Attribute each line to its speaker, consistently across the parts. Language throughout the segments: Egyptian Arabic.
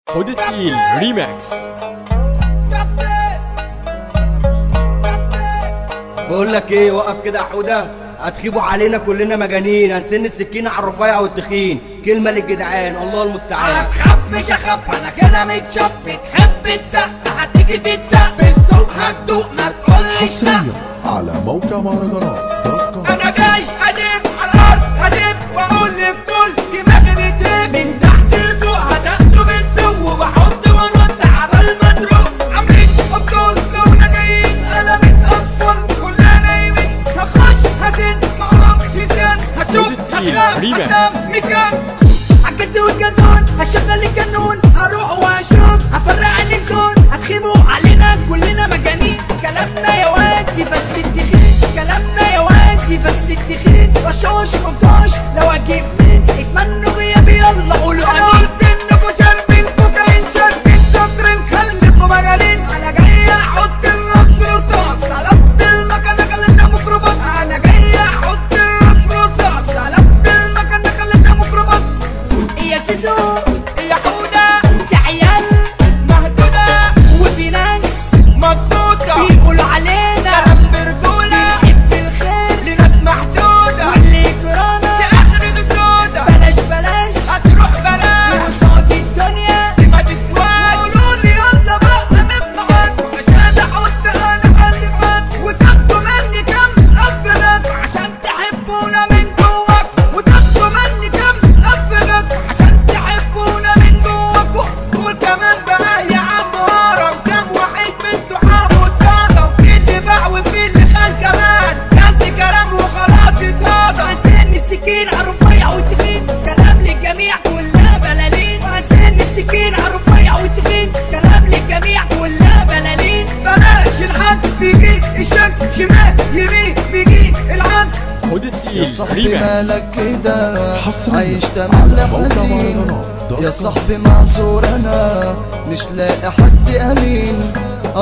Speaker 1: خد التقيل ريماكس
Speaker 2: بقول لك ايه وقف كده يا حوده هتخيبوا علينا كلنا مجانين هنسن السكينه على الرفيع والتخين كلمه للجدعان الله المستعان
Speaker 3: هتخاف مش هخاف انا كده متشاف بتحب الدق هتيجي تدق بالذوق هتدوق ما تقوليش لا
Speaker 4: حصريا على موقع مهرجانات دوت كوم
Speaker 3: انا جاي ادب على الارض هدب واقول للكل دماغي بترب من تحت لفوق هتاخده بالذوق وبحط وانط عبال ما تروق عاملين ابطال لونا جايين قلبت اطفال كلنا نايمين هخش هسن معرفش زين هتشوف
Speaker 1: التقيل
Speaker 3: هتخاف
Speaker 1: ريماكس.
Speaker 3: هتنام مكان عجبت والجدون هشغل القانون هروح واشوف هفرع اللسان هتخيبوا علينا كلنا مجانين كلامنا يا وادي بس التخين كلامنا يا وادي بس التخين رشاش مفضاش لو اجيب مين اتمنوا غيابي يلا قولوا امين انا قلت انكوا شاربين كوكايين شاربين سكرين خليكوا مجانين انا جاي احط الراس في الطاس قلبت المكنه خليتها ميكروبات انا جاي احط الراس في الطاس قلبت المكنه خليتها ميكروبات يا سيزو يا حودة يا عيال مهدودة وفي ناس مضبوطة بيقولوا علينا كلام برجولة بنحب الخير لناس محدودة واللي يجرانا في آخر السودة بلاش بلاش هتروح بلاش وصوت الدنيا دي ما تسواش قولوا لي يلا بقى من معاكم عشان احط انا مؤلفات وتاخدوا مني كام افراد عشان تحبونا من جواكم وتاخدوا مني كام افراد عشان تحبونا من جواكم وكمان بقى يا عم هرم كام واحد من صحابه اتصدم في اللي باع وفي اللي خان كمان كلت كلام وخلاص اتهضم وسن السكين على الرفيع والتخين كلام للجميع كلها بلالين وسن السكين على الرفيع والتخين كلام للجميع كلها بلالين بلاش الحد بيجي الشك شمال يمين بيجي الحد
Speaker 1: خد
Speaker 5: يا
Speaker 1: التقيل
Speaker 5: صاحبي
Speaker 1: ريماكس
Speaker 5: مالك كده
Speaker 4: حصرياً
Speaker 5: عايش
Speaker 4: على
Speaker 5: تمام
Speaker 4: موقع
Speaker 5: حزين
Speaker 4: مهرجانات دوت
Speaker 5: يا
Speaker 4: كوم.
Speaker 5: صاحبي معذور انا مش لاقي حد امين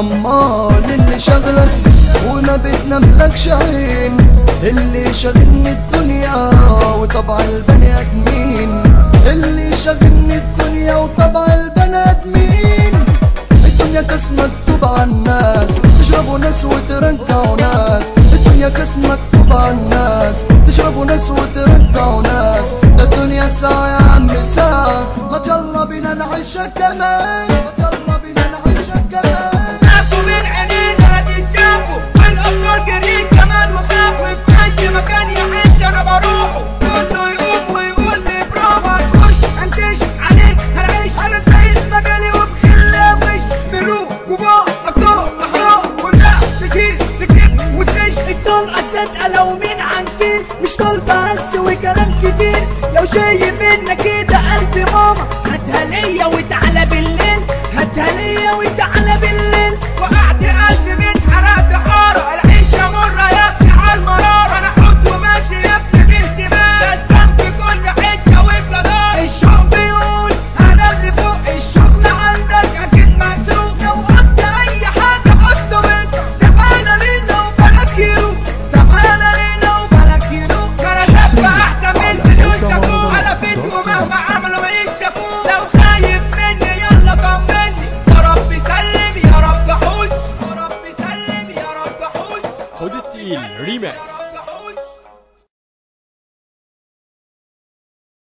Speaker 5: امال اللي شغلك وما بتناملكش عين اللي شاغلني الدنيا وطبع البني ادمين اللي شاغلني الدنيا وطبع البني ادمين الدنيا كاس مكتوب على الناس تشربوا ناس وترجعوا ناس الدنيا كاس مكتوب على الناس تشربوا ناس وترجعوا ناس ده الدنيا ساعة يا عم ساعة ما يلا بينا نعيشها كمان ما يلا بينا نعيشها كمان
Speaker 3: شافوا من عينينا هتتشافوا والأبطال جريت كمان وخافوا في أي مكان يا حتة أنا بروحه كله يقوم ويقول لي برافو هتخش أنتش عليك هنعيش أنا سعيد مجالي وبخلة وش ملوك كبار أبطال أحرار كلها تكيس تكتب وتعيش الطلقة صادقة لو مين عن كتير مش طالبة هلس وكلام كتير لو شايف انك كده قلبي ماما هاتها ليا وتعالى بالليل هاتها ليا وتعالى بالليل وقعت قلبي بيتحرق حارة العيشة مرة يا ابني على المرارة انا حط وماشي يا ابني باهتمام بسبان في كل حتة وبجدار الشوق بيقول انا اللي فوق الشغل عندك اكيد مسروق لو قلت اي حاجة حاسه منك تعالى لينا وبلاك يروق تعالى لينا وبلاك يروق انا شاب احسن من مليون شافوه على فيديو مهما عملوا ما يكشفوه لو خايف مني يلا طمني يا رب سلم يا رب حوش يا رب سلم يا رب حوش
Speaker 1: خد التقيل ريماكس